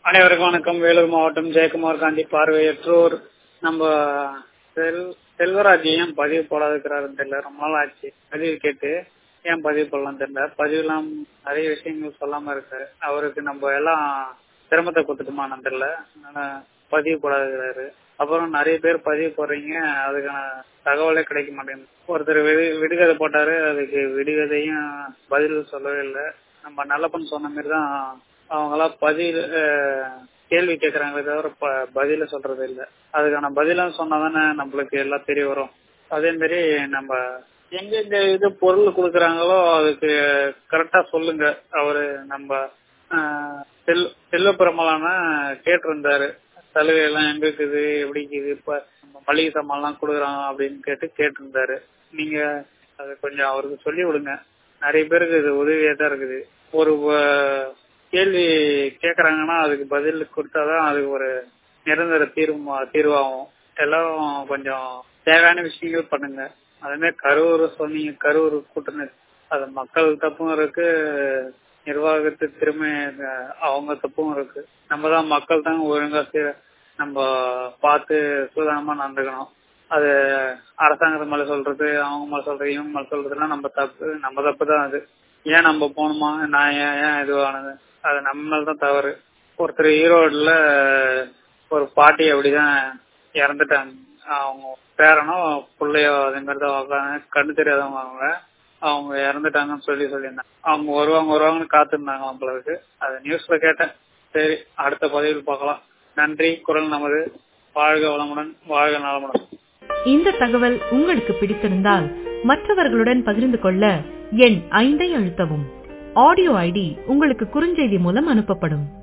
அனைவருக்கும் வணக்கம் வேலூர் மாவட்டம் ஜெயக்குமார் காந்தி பார்வையற்றோர் நம்ம செல் செல்வராஜ் ஏன் பதிவு போடாதுக்கிறாருன்னு தெரியல ரொம்ப நாள் ஆச்சு பதிவு கேட்டு ஏன் பதிவு போடலாம் தெரியல பதிவுலாம் நிறைய விஷயங்கள் சொல்லாம இருக்காரு அவருக்கு நம்ம எல்லாம் சிரமத்தை கொடுத்துட்டுமான்னு தெரியல அதனால பதிவு போடாதுக்கிறாரு அப்புறம் நிறைய பேர் பதிவு போடுறீங்க அதுக்கான தகவலே கிடைக்க மாட்டேங்குது ஒருத்தர் விடு விடுகதை போட்டாரு அதுக்கு விடுகதையும் பதில் சொல்லவே இல்லை நம்ம நல்லப்பன் சொன்ன மாதிரி தான் அவங்களாம் பதில் கேள்வி கேட்கறாங்களே தவிர ப- பதில சொல்றது இல்ல அதுக்கான பதிலும் சொன்னாதானே நம்மளுக்கு எல்லாம் தெரிய வரும் அதே மாதிரி நம்ம எங்க இந்த இது பொருள் கொடுக்குறாங்களோ அதுக்கு கரெக்டா சொல்லுங்க அவரு நம்ம ஆஹ், செல் செல்வ பெருமாளான கேட்டிருந்தாரு சலுகை எல்லாம் எங்க இருக்குது எப்படி இருக்குது இப்ப நம்ம மளிகை சாமான் எல்லாம் கொடுக்குறாங்க அப்படின்னு கேட்டு கேட்டிருந்தாரு நீங்க அது கொஞ்சம் அவருக்கு சொல்லி விடுங்க நிறைய பேருக்கு இது உதவியா தான் இருக்குது ஒரு வ- கேள்வி கேக்குறாங்கன்னா அதுக்கு பதில் கொடுத்தாதான் அதுக்கு ஒரு நிரந்தர தீர்வு தீர்வாகும் எல்லாரும் கொஞ்சம் தேவையான விஷயங்கள் பண்ணுங்க அதே மாதிரி கரூர் சொன்னீங்க கரூர் கூட்டணி அது மக்கள் தப்பும் இருக்கு நிர்வாகத்து திறமை அஹ், அவங்க தப்பும் இருக்கு நம்ம தான் மக்கள் தான் ஒழுங்கா சீ- நம்ம பார்த்து சூதானமா நடந்துக்கணும் அது அரசாங்கத்து மேல சொல்றது அவங்க மேல சொல்றது இவங்க மேல சொல்றதுலாம் நம்ம தப்பு நம்ம தப்பு தான் அது ஏன் நம்ம போகணுமா நான் ஏன் ஏன் இதுவானது அது நம்ம மேல தான் தவறு ஒருத்தர் ஈரோடுல ஒரு பாட்டி அப்படிதான் இறந்துட்டாங்க அவங்க பேரனோ பிள்ளையோ அதே மாதிரி தான் உக்காந்து கண்ணு தெரியாதவங்க அவங்க அவங்க இறந்துட்டாங்கன்னு சொல்லி சொல்லியிருந்தாங்க அவங்க வருவாங்க வருவாங்கன்னு காத்திருந்தாங்க அவங்களுக்கு அது நியூஸ்ல கேட்டேன் சரி அடுத்த பதிவில் பார்க்கலாம் நன்றி குரல் நமது வாழ்க வளமுடன் வாழ்க நலமுடன் இந்த தகவல் உங்களுக்கு பிடித்திருந்தால் மற்றவர்களுடன் பகிர்ந்து கொள்ள எண் ஐந்தை அழுத்தவும் ஆடியோ ஐடி உங்களுக்கு குறுஞ்செய்தி மூலம் அனுப்பப்படும்